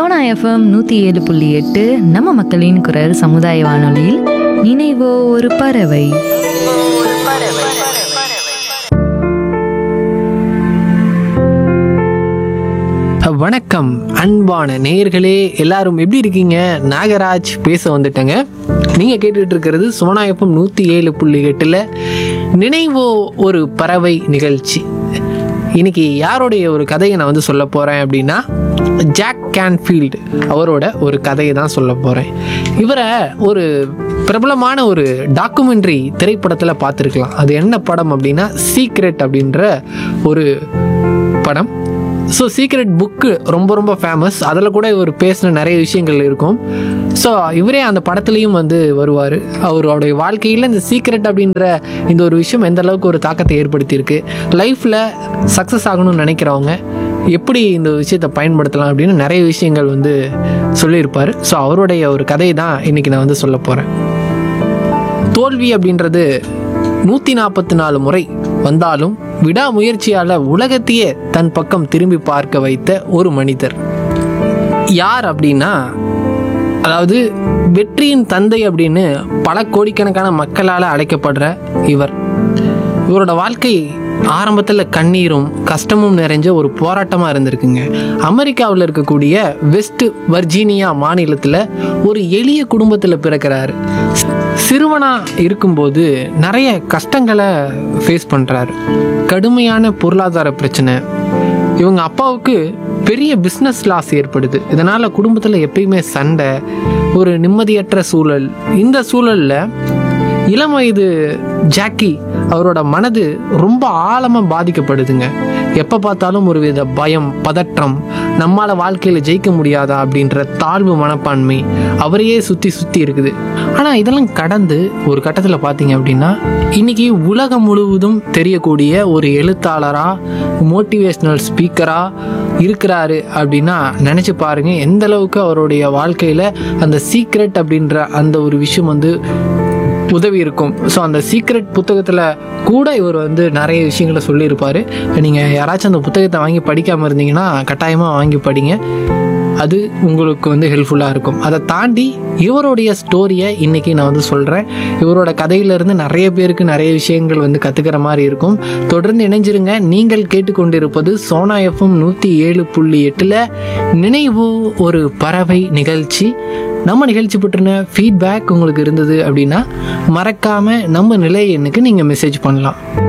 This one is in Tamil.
சோனா எஃப்எம் நூற்றி ஏழு புள்ளி எட்டு நம்ம மக்களின் குரல் சமுதாய வானொலியில் நினைவோ ஒரு பறவை வணக்கம் அன்பான நேயர்களே எல்லாரும் எப்படி இருக்கீங்க நாகராஜ் பேச வந்துட்டேங்க நீங்கள் கேட்டுட்டு இருக்கிறது சோனாயப்பம் நூற்றி ஏழு புள்ளி எட்டில் நினைவோ ஒரு பறவை நிகழ்ச்சி இன்னைக்கு யாருடைய ஒரு கதையை நான் வந்து சொல்ல போகிறேன் அப்படின்னா ஜாக் கேன்ஃபீல்டு அவரோட ஒரு கதையை தான் சொல்ல போகிறேன் இவரை ஒரு பிரபலமான ஒரு டாக்குமெண்ட்ரி திரைப்படத்தில் பார்த்துருக்கலாம் அது என்ன படம் அப்படின்னா சீக்ரெட் அப்படின்ற ஒரு படம் ஸோ சீக்ரெட் புக்கு ரொம்ப ரொம்ப ஃபேமஸ் அதில் கூட இவர் பேசின நிறைய விஷயங்கள் இருக்கும் ஸோ இவரே அந்த படத்துலையும் வந்து வருவார் அவருடைய வாழ்க்கையில் இந்த சீக்ரெட் அப்படின்ற இந்த ஒரு விஷயம் எந்த அளவுக்கு ஒரு தாக்கத்தை ஏற்படுத்தியிருக்கு லைஃப்பில் சக்ஸஸ் ஆகணும்னு நினைக்கிறவங்க எப்படி இந்த விஷயத்தை பயன்படுத்தலாம் அப்படின்னு நிறைய விஷயங்கள் வந்து சொல்லியிருப்பார் ஸோ அவருடைய ஒரு கதையை தான் இன்றைக்கி நான் வந்து சொல்ல போகிறேன் தோல்வி அப்படின்றது நூற்றி நாற்பத்தி நாலு முறை வந்தாலும் விடாமுயற்சியால் உலகத்தையே தன் பக்கம் திரும்பி பார்க்க வைத்த ஒரு மனிதர் யார் அப்படின்னா அதாவது வெற்றியின் தந்தை அப்படின்னு பல கோடிக்கணக்கான மக்களால் அழைக்கப்படுற இவர் இவரோட வாழ்க்கை ஆரம்பத்தில் கண்ணீரும் கஷ்டமும் நிறைஞ்ச ஒரு போராட்டமாக இருந்திருக்குங்க அமெரிக்காவில் இருக்கக்கூடிய வெஸ்ட் வர்ஜீனியா மாநிலத்தில் ஒரு எளிய குடும்பத்தில் பிறக்கிறாரு சிறுவனாக இருக்கும்போது நிறைய கஷ்டங்களை ஃபேஸ் பண்ணுறாரு கடுமையான பொருளாதார பிரச்சனை இவங்க அப்பாவுக்கு பெரிய பிஸ்னஸ் லாஸ் ஏற்படுது இதனால் குடும்பத்தில் எப்பயுமே சண்டை ஒரு நிம்மதியற்ற சூழல் இந்த சூழலில் இளம் வயது ஜாக்கி அவரோட மனது ரொம்ப ஆழமாக பாதிக்கப்படுதுங்க எப்போ பார்த்தாலும் ஒரு வித பயம் பதற்றம் நம்மால் வாழ்க்கையில் ஜெயிக்க முடியாதா அப்படின்ற தாழ்வு மனப்பான்மை அவரையே சுற்றி சுற்றி இருக்குது ஆனால் இதெல்லாம் கடந்து ஒரு கட்டத்தில் பார்த்தீங்க அப்படின்னா இன்னைக்கு உலகம் முழுவதும் தெரியக்கூடிய ஒரு எழுத்தாளராக மோட்டிவேஷ்னல் ஸ்பீக்கராக இருக்கிறாரு அப்படின்னா நினச்சி பாருங்க எந்த அளவுக்கு அவருடைய வாழ்க்கையில் அந்த சீக்ரெட் அப்படின்ற அந்த ஒரு விஷயம் வந்து உதவி இருக்கும் ஸோ அந்த சீக்ரெட் புத்தகத்தில் கூட இவர் வந்து நிறைய விஷயங்களை சொல்லியிருப்பார் நீங்கள் யாராச்சும் அந்த புத்தகத்தை வாங்கி படிக்காமல் இருந்தீங்கன்னா கட்டாயமாக வாங்கி படிங்க அது உங்களுக்கு வந்து ஹெல்ப்ஃபுல்லாக இருக்கும் அதை தாண்டி இவருடைய ஸ்டோரியை இன்றைக்கி நான் வந்து சொல்கிறேன் இவரோட கதையிலேருந்து நிறைய பேருக்கு நிறைய விஷயங்கள் வந்து கற்றுக்கிற மாதிரி இருக்கும் தொடர்ந்து இணைஞ்சிருங்க நீங்கள் கேட்டுக்கொண்டிருப்பது சோனா எஃப்எம் நூற்றி ஏழு புள்ளி எட்டில் நினைவு ஒரு பறவை நிகழ்ச்சி நம்ம நிகழ்ச்சி பற்றின ஃபீட்பேக் உங்களுக்கு இருந்தது அப்படின்னா மறக்காமல் நம்ம நிலை எண்ணுக்கு நீங்கள் மெசேஜ் பண்ணலாம்